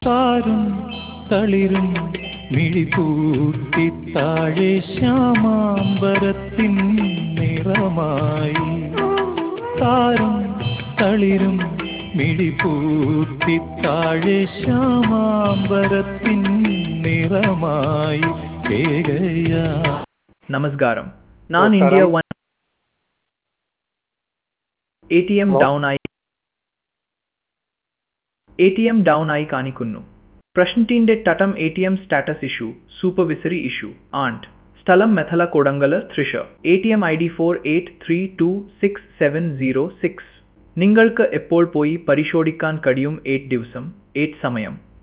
താരും തളിരും മിഴിപൂട്ടി താഴെ ശ്യാമാംബരത്തിൻ നിറമായി താരും തളിരും മിഴിപൂട്ടി താഴെ ശ്യാമാംബരത്തിൻ നിറമായി കേകയാ നമസ്കാരം ഞാൻ നമസ്കാരം. India one A T M hello. Down ആയി എ ടി എം ഡൗൺ ആയി കാണിക്കുന്നു പ്രശ്നത്തിന്റെ തട്ടം A T M status issue supervisory issue and സ്ഥലം മെഥല കൊടങ്കല് Thrissur A T M I D four eight three two six seven zero six നിങ്ങൾക്ക് എപ്പോൾ പോയി പരിശോധിക്കാൻ കഴിയും എയ്റ്റ് ദിവസം എയ്റ്റ് സമയം